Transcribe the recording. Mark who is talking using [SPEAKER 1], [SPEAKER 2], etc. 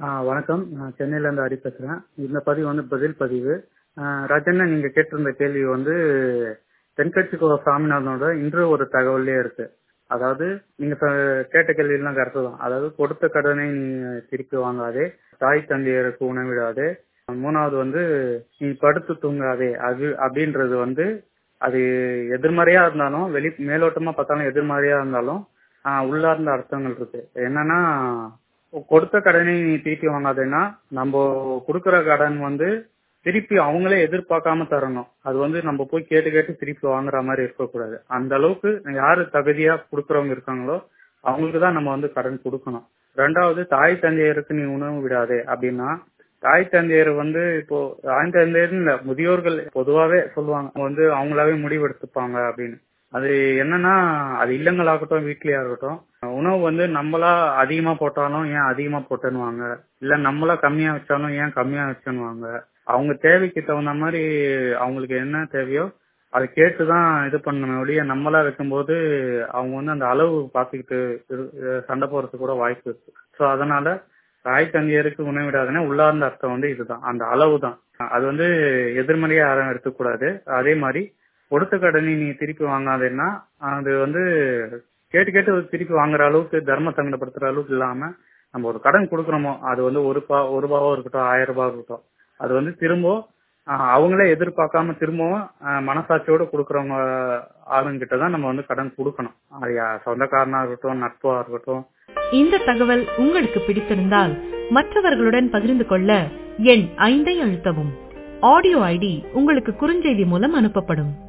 [SPEAKER 1] ஆ வணக்கம் நான் சென்னையிலேருந்து ஹரி பேசுகிறேன் இந்த பதிவு வந்து பதில் பதிவு ராஜண்ணா நீங்கள் கேட்டிருந்த கேள்வி வந்து தென்கட்சி கோ சாமிநாதனோட இன்று ஒரு தகவல்லே இருக்கு அதாவது நீங்கள் கேட்ட கேள்வியெல்லாம் கரெக்டு தான் அதாவது கொடுத்த கடனை நீ திருப்பி வாங்காதே தாய் தந்தையருக்கு உணவிடாதே மூணாவது வந்து நீ படுத்து தூங்காதே அது அப்படின்றது வந்து அது எதிர்மறையா இருந்தாலும் வெளி மேலோட்டமா பார்த்தாலும் எதிர்மறையா இருந்தாலும் உள்ளார்ந்த அர்த்தங்கள் இருக்கு என்னன்னா கொடுத்த கடனை நீ திருப்பி வாங்காதேன்னா நம்ம கொடுக்குற கடன் வந்து திருப்பி அவங்களே எதிர்பார்க்காம தரணும் அது வந்து நம்ம போய் கேட்டு கேட்டு திருப்பி வாங்குற மாதிரி இருக்கக்கூடாது அந்த அளவுக்கு யாரு தகுதியா கொடுக்குறவங்க இருக்காங்களோ அவங்களுக்கு தான் நம்ம வந்து கடன் கொடுக்கணும் ரெண்டாவது தாய் தந்தையருக்கு நீ உணவு விடாதே அப்படின்னா தாய் தந்தையர் வந்து இப்போ தாய் தந்தையர் இல்ல முதியோர்கள் பொதுவாவே சொல்லுவாங்க வந்து அவங்களாவே முடிவெடுத்துப்பாங்க அப்படின்னு அது என்னன்னா அது இல்லங்களாகட்டும் வீட்லயா இருக்கட்டும் உணவு வந்து நம்மளா அதிகமா போட்டாலும் ஏன் அதிகமா போட்டேன்னுவாங்க இல்ல நம்மளா கம்மியா வச்சாலும் ஏன் கம்மியா வச்சேன்னுவாங்க அவங்க தேவைக்கு தகுந்த மாதிரி அவங்களுக்கு என்ன தேவையோ அதை கேட்டுதான் இது பண்ணணும் ஒழிய நம்மளா வைக்கும்போது அவங்க வந்து அந்த அளவு பார்த்துக்கிட்டு சண்டை போறதுக்கு கூட வாய்ப்பு இருக்கு ஸோ அதனால தாய் தந்தையருக்கு உணவிடாதுன்னா உள்ளார்ந்த அர்த்தம் வந்து இதுதான் அந்த அளவு தான் அது வந்து எதிர்மறையா யாரும் எடுத்துக்கூடாது அதே மாதிரி கொடுத்த கடனை நீ திருப்பி வாங்காதேன்னா அது வந்து கேட்டு கேட்டு திருப்பி வாங்குற அளவுக்கு தர்ம சங்கடப்படுத்துற அளவுக்கு இல்லாம நம்ம ஒரு கடன் கொடுக்குறோமோ அது வந்து ஒரு ரூபா ஒரு ரூபாவோ இருக்கட்டும் ஆயிரம் ரூபாய் இருக்கட்டும் அது வந்து திரும்ப அவங்களே எதிர்பார்க்காம திரும்பவும் மனசாட்சியோட கொடுக்குறவங்க ஆளுங்கிட்ட தான் நம்ம வந்து கடன் கொடுக்கணும் அது சொந்தக்காரனா இருக்கட்டும் நட்பா இருக்கட்டும்
[SPEAKER 2] இந்த தகவல் உங்களுக்கு பிடித்திருந்தால் மற்றவர்களுடன் பகிர்ந்து கொள்ள எண் ஐந்தை அழுத்தவும் ஆடியோ ஐடி உங்களுக்கு குறுஞ்செய்தி மூலம் அனுப்பப்படும்